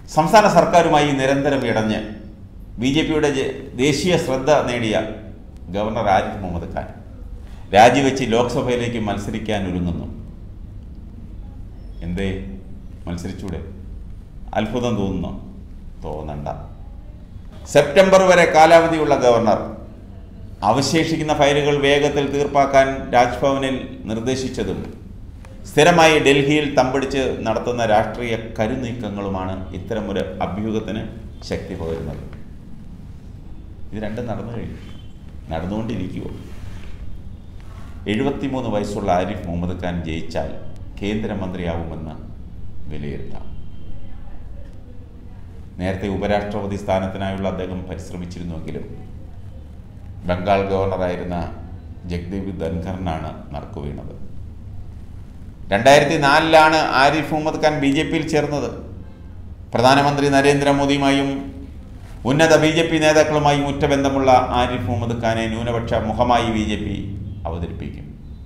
സംസ്ഥാന സർക്കാരുമായി നിരന്തരം ഇടഞ്ഞ് ബി ജെ പിയുടെ ദേശീയ ശ്രദ്ധ നേടിയ ഗവർണർ ആരിഫ് മുഹമ്മദ് ഖാൻ രാജിവെച്ച് ലോക്സഭയിലേക്ക് മത്സരിക്കാൻ ഒരുങ്ങുന്നു എന്തേ മത്സരിച്ചൂടെ അത്ഭുതം തോന്നുന്നു തോന്നണ്ട സെപ്റ്റംബർ വരെ കാലാവധിയുള്ള ഗവർണർ അവശേഷിക്കുന്ന ഫയലുകൾ വേഗത്തിൽ തീർപ്പാക്കാൻ രാജ്ഭവനിൽ നിർദ്ദേശിച്ചതും സ്ഥിരമായി ഡൽഹിയിൽ തമ്പടിച്ച് നടത്തുന്ന രാഷ്ട്രീയ കരുനീക്കങ്ങളുമാണ് ഇത്തരമൊരു അഭ്യൂഹത്തിന് ശക്തി പകരുന്നത് ഇത് രണ്ടും നടന്നു കഴിഞ്ഞു നടന്നുകൊണ്ടിരിക്കുമോ എഴുപത്തിമൂന്ന് വയസ്സുള്ള ആരിഫ് മുഹമ്മദ് ഖാൻ ജയിച്ചാൽ കേന്ദ്രമന്ത്രിയാവുമെന്ന് വിലയിരുത്താം നേരത്തെ ഉപരാഷ്ട്രപതി സ്ഥാനത്തിനായുള്ള അദ്ദേഹം പരിശ്രമിച്ചിരുന്നുവെങ്കിലും ബംഗാൾ ഗവർണറായിരുന്ന ജഗ്ദീപ് ധൻഖറിനാണ് നറുക്കു വീണത് രണ്ടായിരത്തി നാലിലാണ് ആരിഫ് മുഹമ്മദ് ഖാൻ ബി ജെ പിയിൽ ചേർന്നത് പ്രധാനമന്ത്രി നരേന്ദ്രമോദിയുമായും ഉന്നത ബി ജെ പി നേതാക്കളുമായും ഉറ്റബന്ധമുള്ള ആരിഫ് മുഹമ്മദ് ഖാനെ ന്യൂനപക്ഷ മുഖമായി ബി ജെ പി അവതരിപ്പിക്കും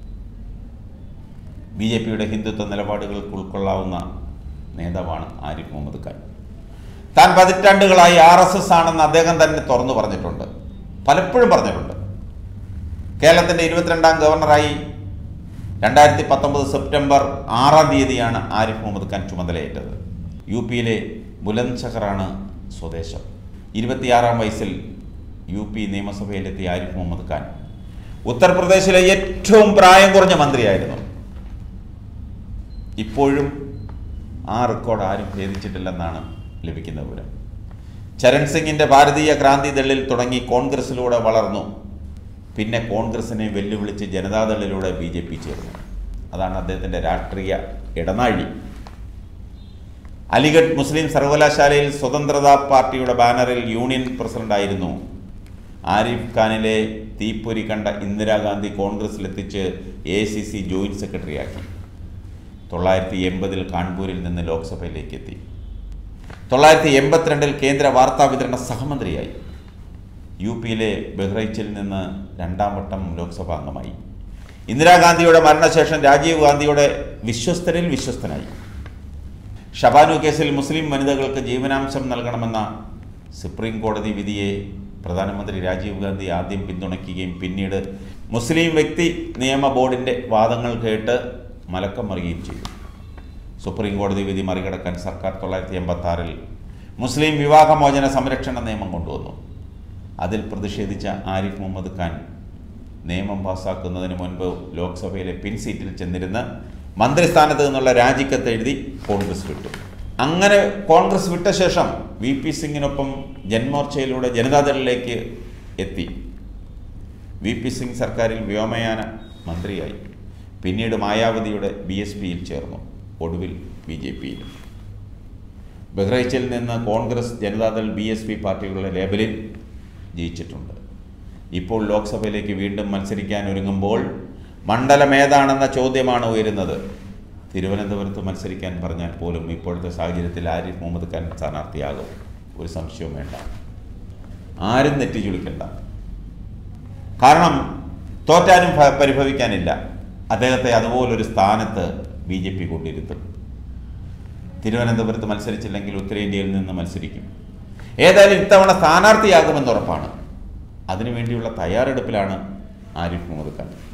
ബി ജെ പിയുടെ ഹിന്ദുത്വ നിലപാടുകൾക്ക് ഉൾക്കൊള്ളാവുന്ന നേതാവാണ് ആരിഫ് മുഹമ്മദ് ഖാൻ താൻ പതിറ്റാണ്ടുകളായി ആർ എസ് എസ് ആണെന്ന് അദ്ദേഹം തന്നെ തുറന്നു പറഞ്ഞിട്ടുണ്ട് പലപ്പോഴും പറഞ്ഞിട്ടുണ്ട് കേരളത്തിൻ്റെ ഇരുപത്തിരണ്ടാം ഗവർണറായി രണ്ടായിരത്തി പത്തൊമ്പത് സെപ്റ്റംബർ ആറാം തീയതിയാണ് ആരിഫ് മുഹമ്മദ് ഖാൻ ചുമതലയേറ്റത് യു പിയിലെ ബുലന്ദ്ശഹറാണ് സ്വദേശം ഇരുപത്തിയാറാം വയസ്സിൽ യു പി നിയമസഭയിലെത്തിയ ആരിഫ് മുഹമ്മദ് ഖാൻ ഉത്തർപ്രദേശിലെ ഏറ്റവും പ്രായം കുറഞ്ഞ മന്ത്രിയായിരുന്നു ഇപ്പോഴും ആ റെക്കോർഡ് ആരും ഭേദിച്ചിട്ടില്ലെന്നാണ് ലഭിക്കുന്ന വിവരം ചരൺ സിംഗിൻ്റെ ഭാരതീയ ക്രാന്തി ദളിൽ തുടങ്ങി കോൺഗ്രസിലൂടെ വളർന്നു പിന്നെ കോൺഗ്രസിനെ വെല്ലുവിളിച്ച് ജനതാദളിലൂടെ ബി ജെ പി ചേർന്നു അതാണ് അദ്ദേഹത്തിൻ്റെ രാഷ്ട്രീയ ഇടനാഴി അലിഗഡ് മുസ്ലിം സർവകലാശാലയിൽ സ്വതന്ത്രതാ പാർട്ടിയുടെ ബാനറിൽ യൂണിയൻ പ്രസിഡന്റായിരുന്നു ആരിഫ് ഖാനിലെ തീപ്പൊരി കണ്ട ഇന്ദിരാഗാന്ധി കോൺഗ്രസിലെത്തിച്ച് എ സി സി ജോയിൻറ്റ് സെക്രട്ടറിയാക്കി തൊള്ളായിരത്തി എൺപതിൽ കാൺപൂരിൽ നിന്ന് ലോക്സഭയിലേക്ക് എത്തി തൊള്ളായിരത്തി എൺപത്തിരണ്ടിൽ കേന്ദ്ര വാർത്താ വിതരണ സഹമന്ത്രിയായി യു പിയിലെ ബഹ്റൈച്ചിൽ നിന്ന് രണ്ടാം വട്ടം ലോക്സഭാ അംഗമായി ഇന്ദിരാഗാന്ധിയുടെ മരണശേഷം രാജീവ് ഗാന്ധിയുടെ വിശ്വസ്തരിൽ വിശ്വസ്തനായി ഷബാനു കേസിൽ മുസ്ലിം വനിതകൾക്ക് ജീവനാംശം നൽകണമെന്ന സുപ്രീം കോടതി വിധിയെ പ്രധാനമന്ത്രി രാജീവ് ഗാന്ധി ആദ്യം പിന്തുണയ്ക്കുകയും പിന്നീട് മുസ്ലിം വ്യക്തി നിയമ ബോർഡിൻ്റെ വാദങ്ങൾ കേട്ട് മലക്കം മറിയുകയും ചെയ്തു സുപ്രീം കോടതി വിധി മറികടക്കാൻ സർക്കാർ തൊള്ളായിരത്തി എൺപത്തി ആറിൽ മുസ്ലിം വിവാഹമോചന സംരക്ഷണ നിയമം കൊണ്ടുവന്നു അതിൽ പ്രതിഷേധിച്ച ആരിഫ് മുഹമ്മദ് ഖാൻ നിയമം പാസ്സാക്കുന്നതിന് മുൻപ് ലോക്സഭയിലെ പിൻ സീറ്റിൽ ചെന്നിരുന്ന് മന്ത്രിസ്ഥാനത്ത് നിന്നുള്ള രാജിക്കത്ത് എഴുതി കോൺഗ്രസ് വിട്ടു അങ്ങനെ കോൺഗ്രസ് വിട്ട ശേഷം വി പി സിംഗിനൊപ്പം ജന്മോർച്ചയിലൂടെ ജനതാദളിലേക്ക് എത്തി വി പി സിംഗ് സർക്കാരിൽ വ്യോമയാന മന്ത്രിയായി പിന്നീട് മായാവതിയുടെ ബി എസ് പിയിൽ ചേർന്നു ഒടുവിൽ ബി ജെ പിയിലും ബഹ്റൈച്ചിൽ നിന്ന് Congress Janata Dal B S P പാർട്ടികളുടെ ലേബലിൽ ജയിച്ചിട്ടുണ്ട് ഇപ്പോൾ ലോക്സഭയിലേക്ക് വീണ്ടും മത്സരിക്കാൻ ഒരുങ്ങുമ്പോൾ മണ്ഡലം ഏതാണെന്ന ചോദ്യമാണ് ഉയരുന്നത് തിരുവനന്തപുരത്ത് മത്സരിക്കാൻ പറഞ്ഞാൽ പോലും ഇപ്പോഴത്തെ സാഹചര്യത്തിൽ ആരിഫ് മുഹമ്മദ് ഖാൻ സ്ഥാനാർത്ഥിയാകും ഒരു സംശയവും വേണ്ട ആരും നെറ്റിച്ചുളിക്കണ്ട കാരണം തോറ്റാനും ഭ- പരിഭവിക്കാനില്ല അദ്ദേഹത്തെ അതുപോലൊരു സ്ഥാനത്ത് ബി ജെ പി കൊണ്ടിരുത്തും തിരുവനന്തപുരത്ത് മത്സരിച്ചില്ലെങ്കിൽ ഉത്തരേന്ത്യയിൽ നിന്ന് മത്സരിക്കും ഏതായാലും ഇത്തവണ സ്ഥാനാർത്ഥിയാകുമെന്ന് ഉറപ്പാണ് അതിനുവേണ്ടിയുള്ള തയ്യാറെടുപ്പിലാണ് ആരിഫ് മുഹമ്മദ് ഖാൻ